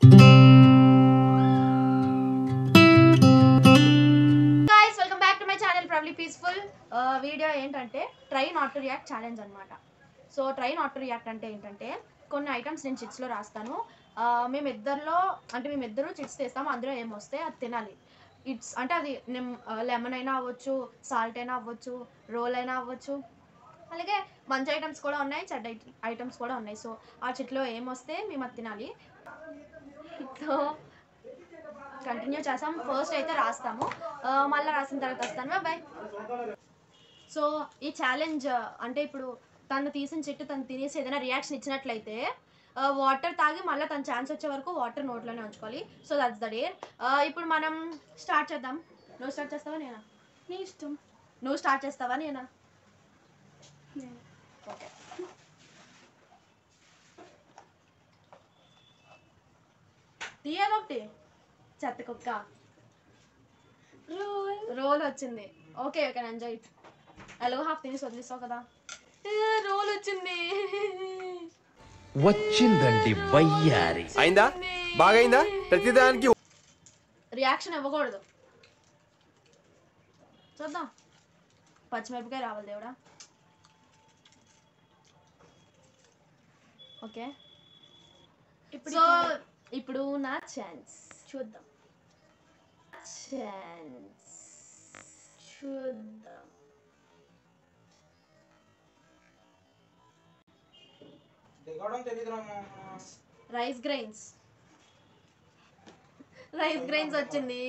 Guys welcome back to my channel probably peaceful video ఏంటంటే try not to react challenge అనమాట so try not to react అంటే ఏంటంటే కొన్ని items నేను చిట్స్లో రాస్తాను మేము ఇద్దరిలో అంటే మేము ఇద్దరు చిట్స్ తీస్తాము అందులో ఏం వస్తే అది తినాలి ఇట్స్ అంటే అది లెమన్ అయినా అవ్వచ్చు సాల్ట్ అయినా అవ్వచ్చు రోల్ అయినా అవ్వచ్చు అలాగే మంచి ఐటమ్స్ కూడా ఉన్నాయి చెడ్డ ఐటమ్స్ కూడా ఉన్నాయి సో ఆ చిట్లో ఏం వస్తే మేము అది తినాలి సో కంటిన్యూ చేస్తాం ఫస్ట్ అయితే రాస్తాము ఆ, మళ్ళీ రాసిన తర్వాత వస్తాను బాయ్ సో ఈ ఛాలెంజ్ అంటే ఇప్పుడు తను తీసిన చెట్టు తను తినేసి ఏదైనా రియాక్షన్ ఇచ్చినట్లయితే వాటర్ తాగి మళ్ళీ తన ఛాన్స్ వచ్చే వరకు వాటర్ నోట్లోనే ఉంచుకోవాలి సో దట్స్ ద డే ఇప్పుడు మనం స్టార్ట్ చేద్దాం నువ్వు స్టార్ట్ చేస్తావా నేనా నీ ఇష్టం నువ్వు స్టార్ట్ చేస్తావా నేనా ఓకే తీయాలొకటి చెత్త కుక్క రోల్ రోల్ వచ్చింది ఓకే ఓకే ఎంజాయ్ ఇట్ ఎలాగో హాఫ్ తినేసి వదిలిస్తావు కదా రోల్ వచ్చింది వచ్చిందండి వయ్యారి అయిందా బాగైందా ప్రతిదానికి రియాక్షన్ ఇవ్వకూడదు చూద్దాం పచ్చిమిరపకాయ రావాలి దేవుడా ఓకే ఇప్పుడు సో ఇప్పుడు నా ఛాన్స్ చూద్దాం ఛాన్స్ చూద్దాం రైస్ గ్రైన్స్ రైస్ గ్రైన్స్ వచ్చింది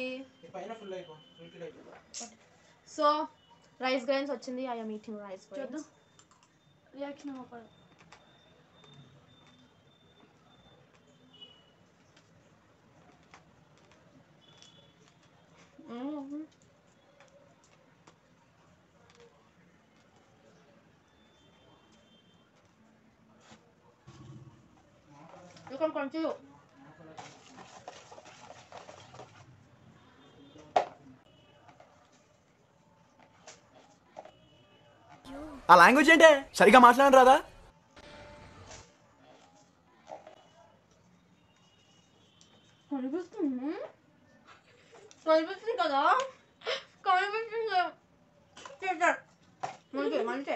సో రైస్ గ్రైన్స్ వచ్చింది ఐఎమ్ ఈటింగ్ రైస్ చూద్దాం రియాక్షన్ అవ్వకూడదు You can continue. ఆ లాంగ్వేజ్ ఏంటే సరిగా మాట్లాడను రాదా కనిపిస్తుంది కనిపిస్తుంది కదా కనిపిస్తుంది చేశారు మంచి మంచి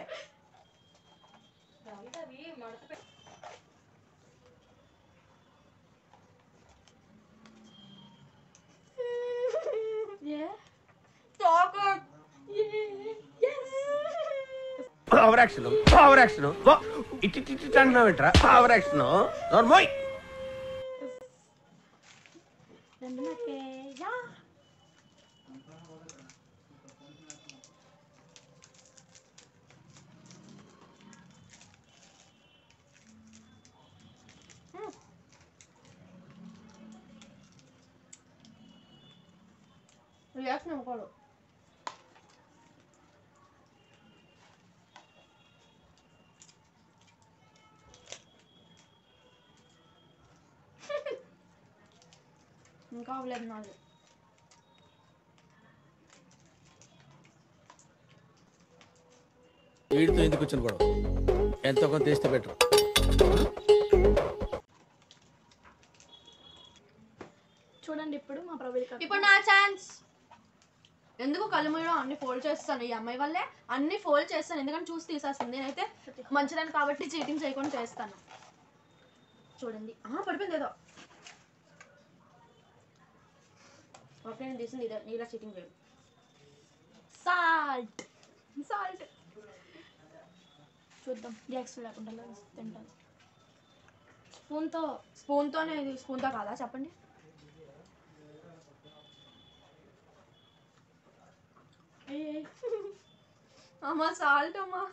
a chocolate power action power action ఇట్టి ఇట్టి అంటున్నావు ఏంట్రా పవర్ యాక్షన్ నోర్మోయ్ రెండు నాకే యా రియాక్షన్ ఇవ్వకూడదు ఇంకా అవ్వలేదు నాది వీడితో ఎందుకు వచ్చిన గొడవ ఎంతో కొంత తీస్తే బెటర్ చూడండి ఇప్పుడు మా ప్రవీణ ఇప్పుడు నా ఛాన్స్ ఎందుకు కళ్ళు మూయడం అన్ని ఫోల్డ్ చేస్తాను ఈ అమ్మాయి వల్లే అన్ని ఫోల్డ్ చేస్తాను ఎందుకంటే చూసి తీసేస్తుంది నేనైతే మంచిదని కాబట్టి చీటింగ్ చేయకుండా చేస్తాను చూడండి ఆ, పడిపోయింది ఏదో ఓకే నేను తీసింది ఇదే నీలా చీటింగ్ చేయడు సాల్ట్ సాల్ట్ చూద్దాం రియాక్షన్ లేకుండా ఇలా తింటాను స్పూన్తో స్పూన్తోనే ఇది స్పూన్తో కాదా చెప్పండి అమ్మా సాల్ట్ అమ్మా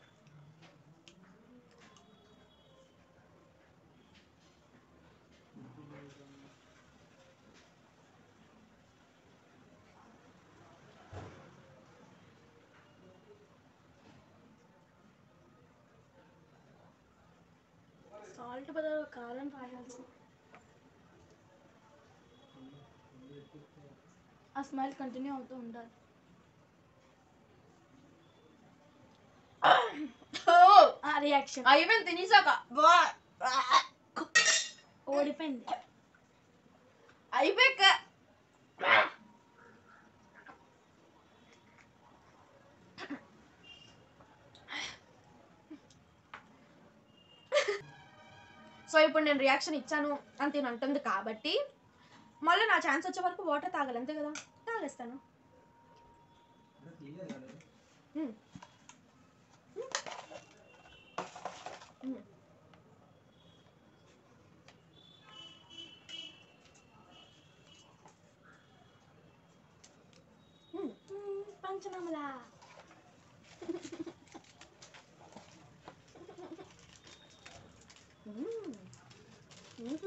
సాల్ట్ బదులు కారం రాయాల్సి ఆ స్మైల్ కంటిన్యూ అవుతూ ఉండాలి ఆ రియాక్షన్ అయిపోయింది తినేసాక బా. ఓడిపోయింది అయిపోయాక సో ఇప్పుడు నేను రియాక్షన్ ఇచ్చాను అని తిని అంటుంది కాబట్టి మళ్ళీ నా ఛాన్స్ వచ్చే వరకు వాటర్ తాగాలి అంతే కదా తాగేస్తాను మ్మ్. మ్మ్. మ్మ్. మ్మ్. పంచనామలా మ్మ్. మ్మ్.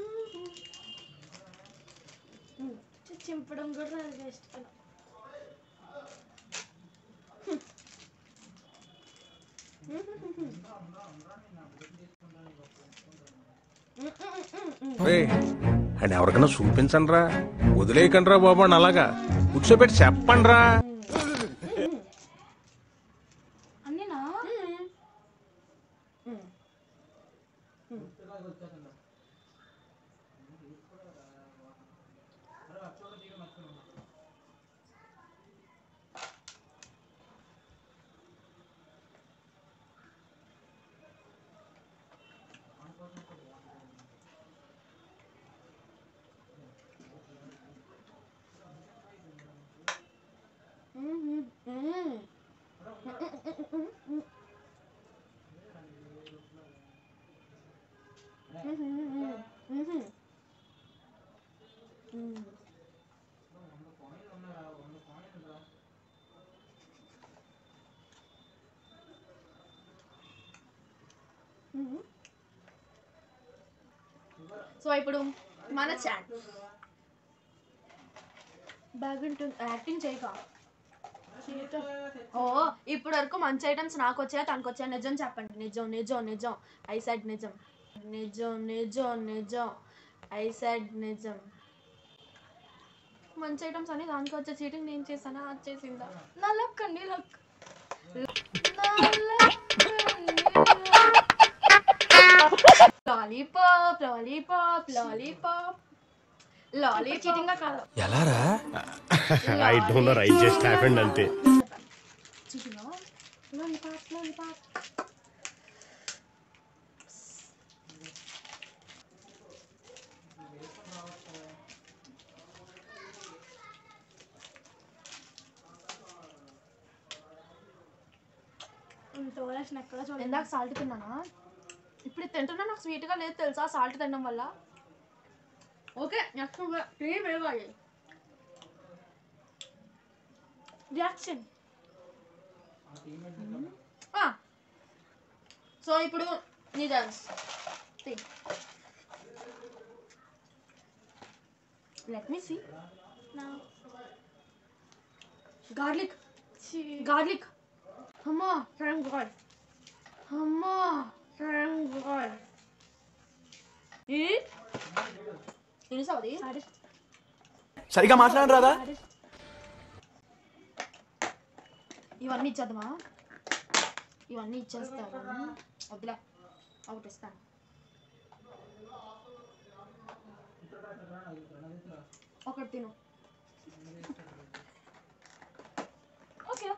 మ్మ్. చింపడం కూడా నాకు ఇష్టం అండ్ ఎవరికైనా చూపించండి రా వదిలేయకండి రా బాబు అని అలాగా కూర్చోబెట్టి చెప్పండి రా అన్నీనా మ్మ్. మ్మ్. మ్మ్. మ్మ్. మ్మ్. మ్మ్. సో ఇప్పుడు మన చాట్ బాగుంటుంది యాక్టింగ్ చేయక ఓ ఇప్పుడు వరకు మంచి ఐటమ్స్ నాకు వచ్చాయా తనకు వచ్చాయా నిజం చెప్పండి నిజం నిజం నిజం ఐ సైడ్ నిజం నిజం నిజం నిజం ఐ సైడ్ నిజం మంచి ఐటమ్స్ అని దానికి వచ్చే చీటింగ్ నేను చేశానా అది చేసిందా నా లక్ అండి luck lollipop lollipop lollipop lolly cheating కాదు ఎలారా I don't know I just happened అంతే చీటింగ్ లాలీపాప్ లాలీపాప్ టోరేషన్ ఎక్కడ చూడండి ఇందాక సాల్ట్ తిన్నానా ఇప్పుడు ఇది తింటున్నా నాకు స్వీట్గా లేదు తెలుసా సాల్ట్ తినడం వల్ల ఓకే నెక్స్ట్ క్రీమ్ వేయాలి రియాక్షన్ సో ఇప్పుడు నీ డాన్స్ లెట్ మీ సీ నా గార్లిక్ గార్లిక్ అమ్మా థ్యాంక్ గాడ్ అమ్మా థ్యాంక్ గాడ్ ఈ తినేసావు అది సరిగా మాట్లాడండి రాదా ఇవన్నీ ఇచ్చేద్దామా ఇవన్నీ ఇచ్చేస్తాను వద్దులే ఒకటి ఇస్తాను ఒకటి తిను ఓకే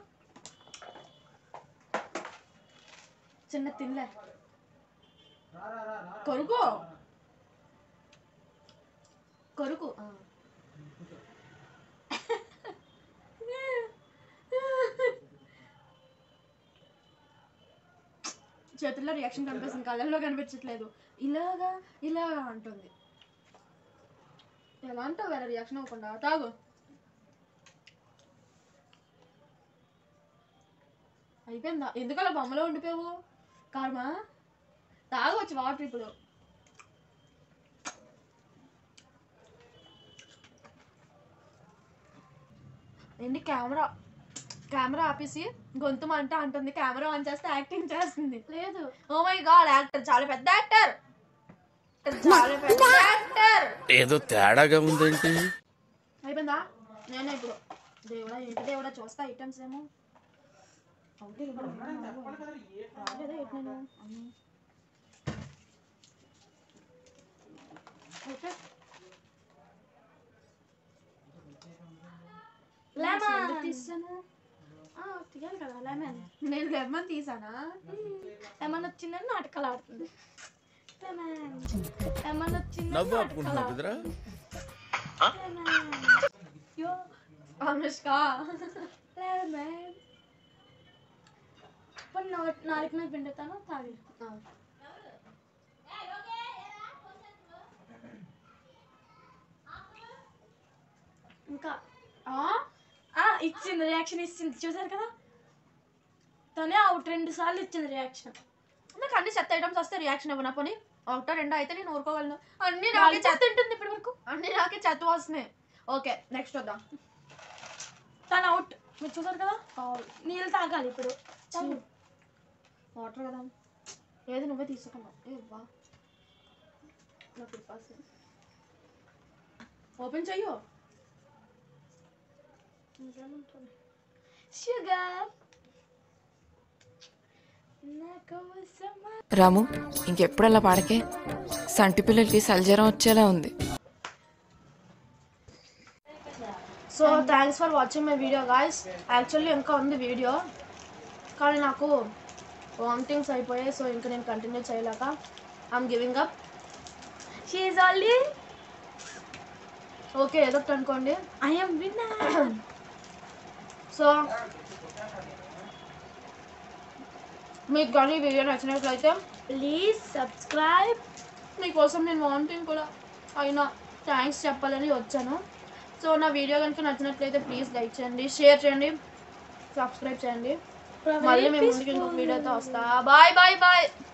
చిన్న తినలే కొరుకు కొరుకు ఆ. చేతుల్లో రియాక్షన్ కనిపిస్తుంది కళ్ళల్లో కనిపించట్లేదు ఇలాగా ఇలాగా అంటుంది ఎలా అంటావు వేరే రియాక్షన్ అవ్వకుండా తాగు అయిపోయిందా ఎందుకలా బొమ్మలో ఉండిపోయావు కారమా తాగవచ్చు వాటర్ ఇప్పుడు ఏంటి కెమెరా కెమెరా ఆపేసి గొంతు మంట అంటుంది కెమెరా ఆన్ చేస్తే యాక్టింగ్ చేస్తుంది లేదు ఓ మై గాడ్ యాక్టర్ చాలా పెద్ద యాక్టర్ చాలా పెద్ద యాక్టర్ ఏదో తేడాగా ఉందేంటి అయిపోయిందా నేనే ఇప్పుడు దేవుడా ఏంటి దేవుడా చూస్తా ఐటమ్స్ ఏమో ఒకటి రెండు మూడు నాలుగు ఐదు. రాలేదా ఏంటి నేను అమ్మో. Okay Lemon. ఎందుకు తీసాను ఆ, తీయాలి కదా లెమన్ నేను లెమన్ తీసానా లెమన్ వచ్చిందని నాటకాలు ఆడుతుంది లెమన్ లెమన్ వచ్చింది నవ్వు ఆపుకుంటున్నావు కుదరా యో అనుష్క లెమన్ ఇప్పుడు నా- నాలుగు మీద పిండుతాను తాగి ఇంకా ఆ, ఇచ్చింది రియాక్షన్ ఇచ్చింది చూసారు కదా తనే అవుట్ రెండు సార్లు ఇచ్చింది రియాక్షన్ నాకు అన్ని చెత్త ఐటమ్స్ వస్తే రియాక్షన్ ఇవ్వనా పోనీ ఒకటో రెండో అయితే నేను ఊరుకోగలను అన్ని నాకే నాకే చెత్త చెత్త ఉంటుంది ఇప్పటి వరకు అన్ని నాకే చెత్త వస్తున్నాయి ఓకే నెక్స్ట్ వద్దాం తను అవుట్ మీరు చూసారు కదా నీళ్ళు తాగాలి ఇప్పుడు తాగు. వాటర్ కదా ఏది నువ్వే తీసుకున్నావు ఏ వా నాకు ఇవ్వాల్సింది ఓపెన్ చెయ్యు షుగర్ నా కోసమా రాము ఇంకెప్పుడు అలా పాడకే సంటి పిల్లలకి సల్జరం వచ్చేలా ఉంది so thanks for watching my video guys actually ఇంకా ఉంది వీడియో కానీ నాకు వామిటింగ్స్ అయిపోయాయి సో ఇంకా నేను కంటిన్యూ చేయలేక I'm giving up she is already okay ఏదో ఒకటి అనుకోండి ఐ యామ్ విన్నర్ సో మీకు కానీ ఈ వీడియో నచ్చినట్లయితే ప్లీజ్ సబ్స్క్రైబ్ మీకోసం నేను వామిటింగ్ కూడా అయినా థ్యాంక్స్ చెప్పాలని వచ్చాను సో నా వీడియో కనుక నచ్చినట్లయితే ప్లీజ్ లైక్ చేయండి షేర్ చేయండి సబ్స్క్రైబ్ చేయండి మళ్ళీ మేము ముందుకు ఇంకొక వీడియోతో వస్తా బాయ్ బాయ్ బాయ్